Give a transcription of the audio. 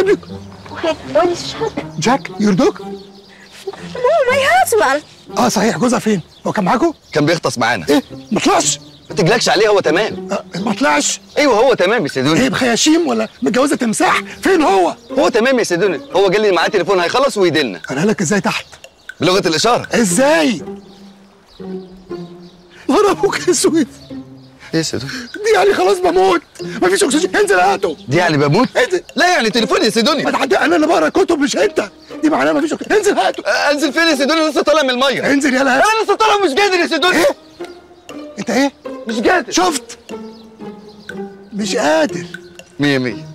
كاتب لك Okay, what is Jack? جاك يور دوج No, my husband. اه صحيح جوزها فين هو كان معاكم كان بيغطس معانا ايه ما طلعش ما تجلكش عليه هو تمام آه ما طلعش ايوه هو تمام يا سيدوني ايه بخياشيم ولا متجوزه تمساح فين هو هو تمام يا سيدوني هو جالي معاه تليفون هيخلص ويدلنا انا لك ازاي تحت بلغه الاشاره ازاي نهار ابوك اسود ايه يا سيدوني دي يعني خلاص بموت مفيش اكسجين انزل هاته دي يعني بموت ايه ده؟ لا يعني تليفون يا سيدوني ما تحدى انا اللي بقرا كتب مش انت دي معناها مفيش اكسجين انزل هاته آه، انزل فين يا سيدوني لسه طالع من الميه انزل يلا هات انا لسه طالع مش قادر يا سيدوني ايه انت ايه مش قادر شفت مش قادر مية مية